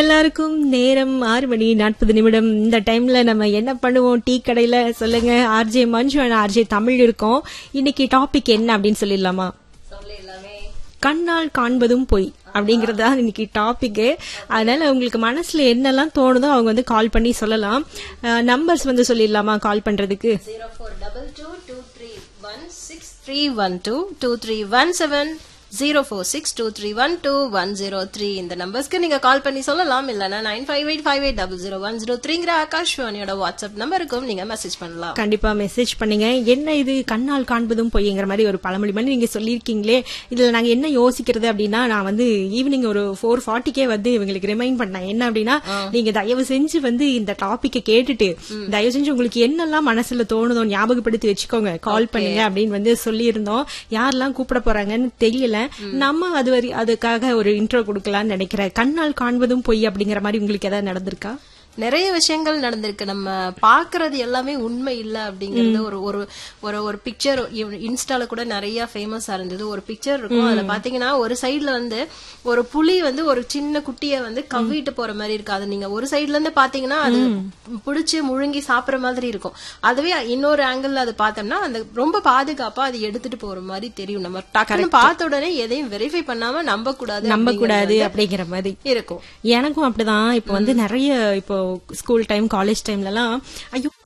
எல்லாருக்கும் நேரம் ஆறு மணி நாற்பது நிமிடம் இந்த டைம்ல நம்ம என்ன பண்ணுவோம் டீ கடையில சொல்லுங்க RJ Manju and RJ Tamil இருக்கோம் இன்னைக்கு டாபிக் என்ன அப்படின்னு சொல்லிடலாமா கண்ணால் காண்பதும் பொய் அப்படிங்கறது தான் இன்னைக்கு டாபிக் அதனால உங்களுக்கு மனசுல என்னெல்லாம் தோணுதோ அவங்க வந்து கால் பண்ணி சொல்லலாம் நம்பர்ஸ் வந்து சொல்லிடலாமா கால் பண்றதுக்கு zero four double two two three one six three one two two three one seven zero four six two three one two one zero three இந்த நம்பர்ஸ்க்கு நீங்க கால் பண்ணி சொல்லலாம் இல்லனா nine five eight five eight double zero one zero த்ரீங்கிற ஆகாஷ்வாணியோட WhatsApp நம்பருக்கும் நீங்க மெசேஜ் பண்ணலாம் கண்டிப்பா மெசேஜ் பண்ணுங்க என்ன இது கண்ணால் காண்பதும் பொய்ங்கிற மாதிரி ஒரு பழமொழி மாதிரி நீங்க சொல்லியிருக்கீங்களே இதுல நாங்க என்ன யோசிக்கிறது அப்படின்னா நான் வந்து ஈவினிங் ஒரு ஃபோர் ஃபார்ட்டிக்கே வந்து இவங்களுக்கு ரிமைண்ட் பண்ணேன் என்ன அப்படின்னா நீங்க தயவு செஞ்சு வந்து இந்த டாபிக்கை கேட்டுட்டு தயவு செஞ்சு உங்களுக்கு என்னெல்லாம் மனசுல தோணுதோ ஞாபகப்படுத்தி வச்சுக்கோங்க கால் பண்ணுங்க அப்படின்னு வந்து சொல்லியிருந்தோம் யாரெல்லாம் கூப்பிட போறாங்கன்னு தெரியல நம்ம அது வரை அதுக்காக ஒரு இன்ட்ரோ கொடுக்கலாம்னு நினைக்கிறேன் கண்ணால் காண்பதும் பொய் அப்படிங்கிற மாதிரி உங்களுக்கு ஏதாவது நடந்திருக்கா நிறைய விஷயங்கள் நடந்திருக்கு நம்ம பாக்குறது எல்லாமே உண்மை இல்ல அப்படிங்கறது ஒரு ஒரு ஒரு ஒரு பிக்சர் இன்ஸ்டால கூட நிறைய ஃபேமஸா இருந்தது ஒரு பிக்சர் இருக்கும் அதுல பாத்தீங்கன்னா ஒரு சைடுல வந்து ஒரு புலி வந்து ஒரு சின்ன குட்டிய வந்து கவ்விட்டு போற மாதிரி இருக்கு அது நீங்க ஒரு சைடுல இருந்து பாத்தீங்கன்னா அது பிடிச்சு முழுங்கி சாப்பிடுற மாதிரி இருக்கும் அதுவே இன்னொரு ஆங்கிள் அது பார்த்தோம்னா அந்த ரொம்ப பாதுகாப்பா அது எடுத்துட்டு போற மாதிரி தெரியும் நம்ம டக்குன்னு பார்த்த உடனே எதையும் வெரிஃபை பண்ணாம நம்ப கூடாது நம்ப கூடாது அப்படிங்கிற மாதிரி இருக்கும் எனக்கும் அப்படிதான் இப்போ வந்து நிறைய இப்போ ஸ்கூல் டைம் காலேஜ் டைம்ல எல்லாம் ஐயோ